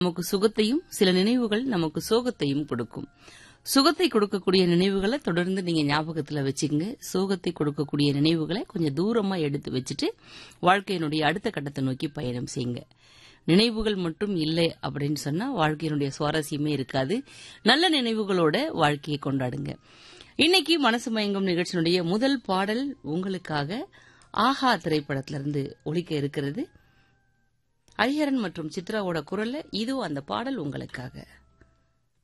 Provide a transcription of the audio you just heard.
நமக்கு சுகத்தையும் சில நினைவுகள் நமக்கு சோகத்தையும் கொடுக்கும் சுகத்தை கொடுக்கக்கூடிய நினைவுகளை தொடர்ந்து நீங்க ஞாபகத்துல வச்சுக்கங்க சோகத்தை கொடுக்கக்கூடிய நினைவுகளை கொஞ்சம் தூரமா எடுத்து வச்சுட்டு வாழ்க்கையினுடைய அடுத்த கட்டத்தை நோக்கி பயணம் செய்யுங்க நினைவுகள் மட்டும் இல்லை அப்படின்னு சொன்னா வாழ்க்கையினுடைய சுவாரஸ்யமே இருக்காது நல்ல நினைவுகளோட வாழ்க்கையை கொண்டாடுங்க இன்னைக்கு மனசு மயங்கும் நிகழ்ச்சியினுடைய முதல் பாடல் உங்களுக்காக ஆஹா திரைப்படத்திலிருந்து ஒலிக்க இருக்கிறது ஹரிஹரன் மற்றும் சித்ராவோட குரல்ல இதோ அந்த பாடல் உங்களுக்காக